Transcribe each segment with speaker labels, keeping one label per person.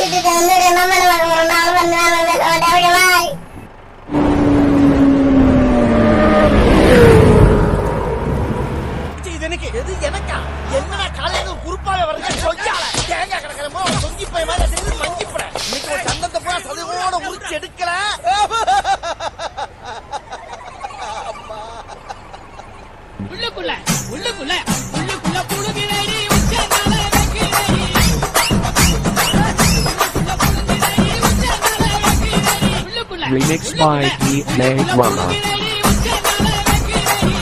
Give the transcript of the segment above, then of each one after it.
Speaker 1: விட்டுட்டு வந்துடு மாமா நம்ம ஒரு நாள் வந்து நான் வந்து ஓகே பாய்
Speaker 2: இது எனக்கு எது எனக்கா என்னடா காலையில குறுப்பாவே வரங்க சொல்லியால தேங்காய் கிடக்கிறமோ சொங்கி போய் மாதிரி செஞ்சு மங்கி போட இன்னைக்கு ஒரு சந்தத்தை பூரா சதுவோட உரிச்சு எடுக்கல
Speaker 3: உள்ளுக்குள்ள உள்ளுக்குள்ள உள்ளுக்குள்ள புழுகிறடி உச்ச நாள வைக்கிறடி உள்ளுக்குள்ள
Speaker 4: Remix by E. Lay Drama.
Speaker 3: புழுகிறடி உச்ச நாள வைக்கிறடி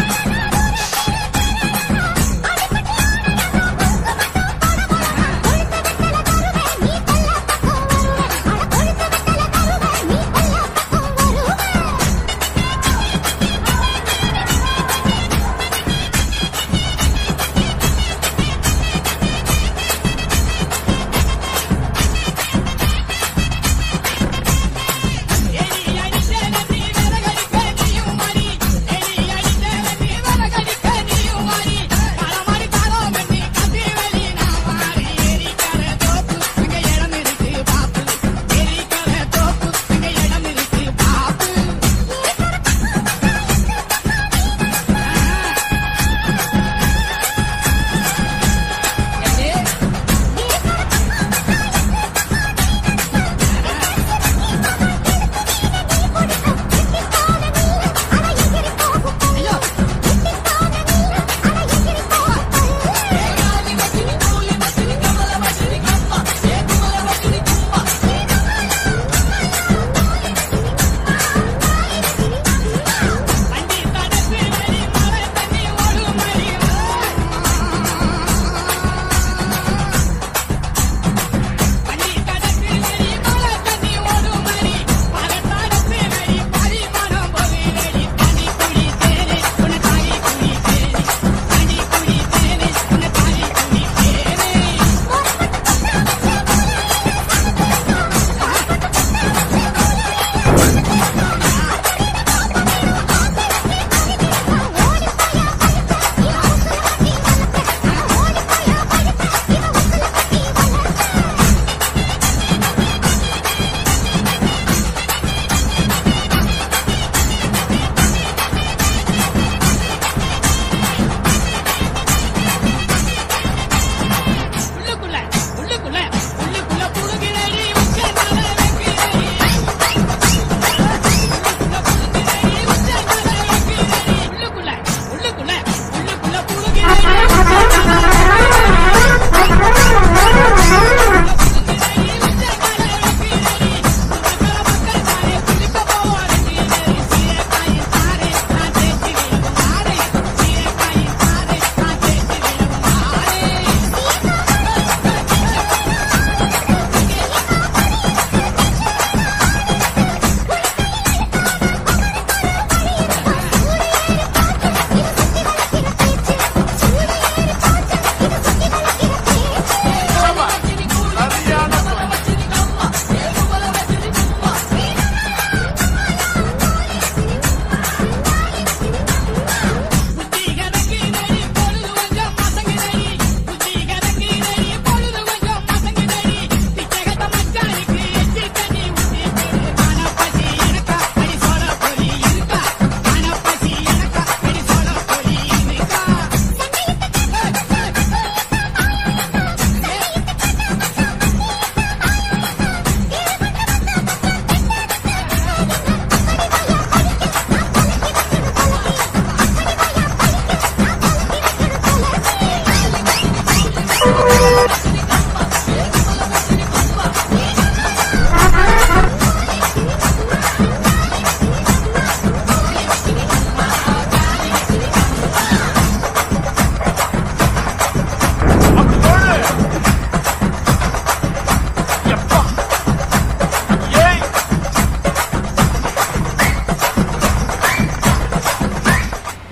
Speaker 1: ஆ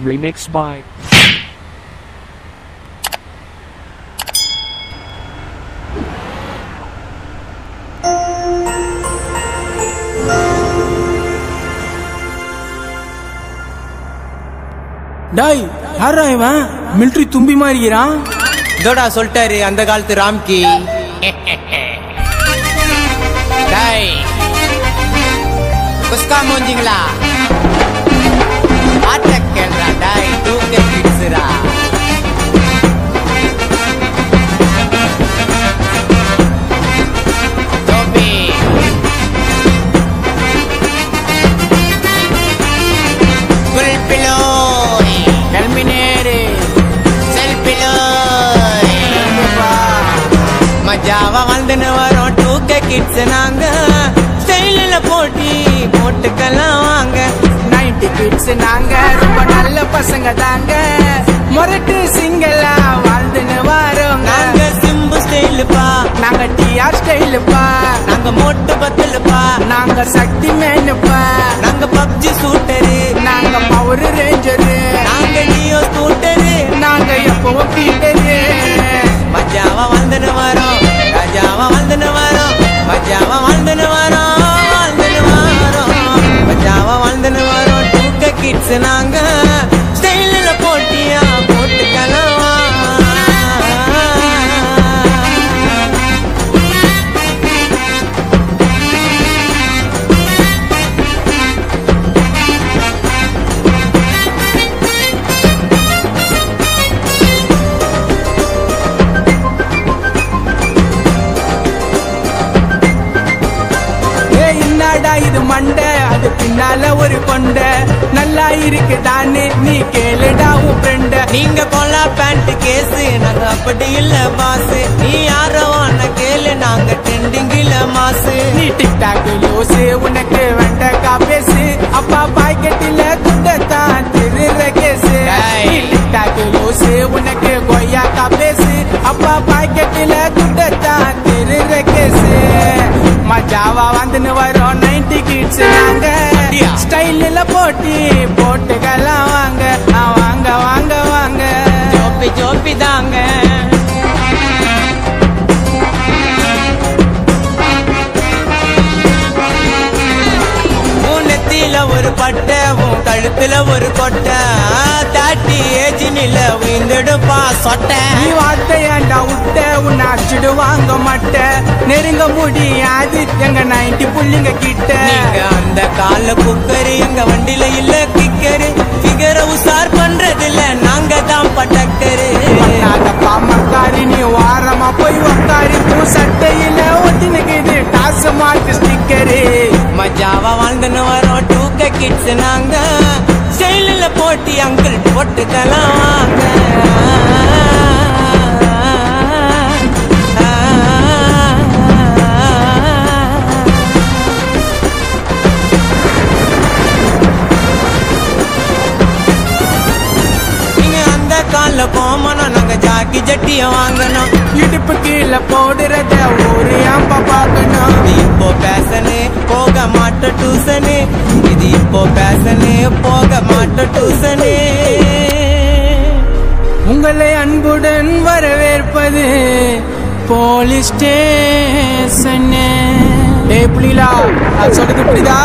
Speaker 4: Remixed by
Speaker 5: டாய் யாரா இவன் மிலிட்ரி தும்பி மாறிக்கிறான்
Speaker 6: இதோடா சொல்லிட்டாரு அந்த காலத்து ராம்கி டேய் குஸ்கா மூஞ்சிங்களா ஆட்ட கேள்றா டாய் தூக்க கிட்ஸுடா டோபி குல்பிலோய் கல்மினேரு செல்பிலோய் மஜாவா வந்துன்னு வரோம் டூக்க கிட்ஸ் நாங்க ஸ்டைலில் போட்டி போட்டுக்கலாம் வாங்க
Speaker 5: நைன்டி கிட்ஸ் நாங்க ரொம்ப நல்ல பசங்க தாங்க முரட்டு சிங்கலா வாழ்ந்துன்னு வரோங்க
Speaker 6: நாங்க சிம்பு ஸ்டைலுப்பா
Speaker 5: நாங்க டிஆர் ஸ்டைலுப்பா
Speaker 6: நாங்க மோட்டு பத்தலுப்பா
Speaker 5: நாங்க சக்தி மேனுப்பா
Speaker 6: நாங்க பப்ஜி சூட்டரு
Speaker 5: நாங்க பவர் ரேஞ்சரு
Speaker 6: நாங்க டியோ ஸ்கூட்டரு
Speaker 5: நாங்க எப்பவும் பீட்டரு
Speaker 6: மஜாவா வந்துன்னு வரோம் ராஜாவா வந்துன்னு வரோம் மஜாவா வந்துன்னு வரோம் வந்துன்னு வரோம் மஜாவா வந்துன்னு வரோம் டூக்க கிட்ஸ் நாங்க ஸ்டைலில் போட்டியா போட்டுக்கலாம்
Speaker 5: ஏய் என்னடா இது மண்டை அது பின்னால ஒரு கொண்ட நல்லா இருக்கு தானே நீ கேளுடா உன் ஃப்ரெண்ட
Speaker 6: நீங்க கொல்லா பேண்ட் கேஸ் நாங்க அப்படி இல்ல பாஸ் நீ யாரோ அண்ணா கேளு நாங்க ட்ரெண்டிங்கில மாசு
Speaker 5: நீ டிக்டாக் லூசு உனக்கு வெண்டக்கா பேசு அப்பா பாக்கெட்டில துண்டத்தான் திருற கேசு
Speaker 6: டேய்.
Speaker 5: நீ டிக்டாக் லூசு உனக்கு கொய்யாக்கா பேசு அப்பா பாக்கெட்டில துண்டத்தான் திருற கேசு மஜாவா வந்துன்னு வரோம் நைன்டி கிட்ஸ் நாங்க
Speaker 6: அப்படியா?
Speaker 5: ஸ்டைலில் போட்டி போட்டுக்கலாம் வாங்க ஆ, வாங்க வாங்க வாங்க
Speaker 6: ஜோப்பி ஜோப்பி தாங்க உன் நெத்தியில ஒரு பட்டை உன் கழுத்துல ஒரு கொட்டை தாட்டி ஏஜ் நில உயிர்ந்துடுப்பா சொட்டை
Speaker 5: நீ வார்த்தையாண்டா விட்ட உன்னை அடிச்சுடு வாங்க மாட்ட நெருங்க முடியாது எங்க நைன்டி புள்ளிங்க கிட்ட
Speaker 6: நீங்க அந்த கால குக்கரு எங்க வண்டியில இல்ல கிக்கரு ஃபிகர உசார் பண்றது இல்ல நாங்க தான் பட்டக்கரு
Speaker 5: பண்ணாத பாமக்காரி நீ வாரமா போய் உக்காரி பூ சட்டையில ஒட்டினுக்குது டாஸ் மாட்டு ஸ்டிக்கரு
Speaker 6: மஜாவா வாழ்ந்துன்னு வரோம் டூக்க கிட்ஸ் நாங்க ஸ்டைலில் போட்டி அங்கிள் போட்டுக்கலாம் வாங்க நீங்க அந்த கால போமணும் நாங்க ஜாக்கி ஜட்டிய வாங்கணும்
Speaker 5: இடுப்பு கீழே போடுறத ஒரு ஏம்பா பார்க்கணும்
Speaker 6: இது இப்போ பேசனு போக மாட்ட டூசனு இது இப்போ பேசனு போக மாட்ட டூசனு
Speaker 5: உங்களை அன்புடன் வரவேற்பது போலீஸ் ஸ்டேஷன் ஏ புலிலா அது சொல்றது புரியுதா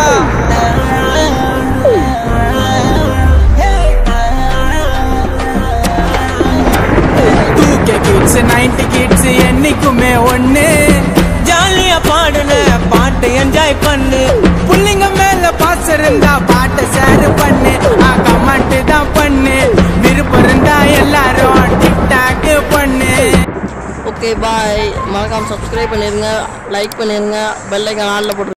Speaker 5: டூ கிட்ஸ் நைன்டி கிட்ஸ் என்னைக்குமே ஒண்ணு
Speaker 6: ஜாலியா பாடுன பாட்டு என்ஜாய் பண்ணு
Speaker 5: புள்ளிங்க மேல பாச இருந்தா பாட்டை ஷேர் பண்ணு கமெண்ட் தான் பண்ணு விருப்பம் இருந்தா எல்லாரும் டிக்டாக் பண்ணு
Speaker 7: ஓகே பாய் மறக்காம சப்ஸ்கிரைப் பண்ணிருங்க லைக் பண்ணிருங்க பெல் ஐக்கான் ஆல்ல போட்டு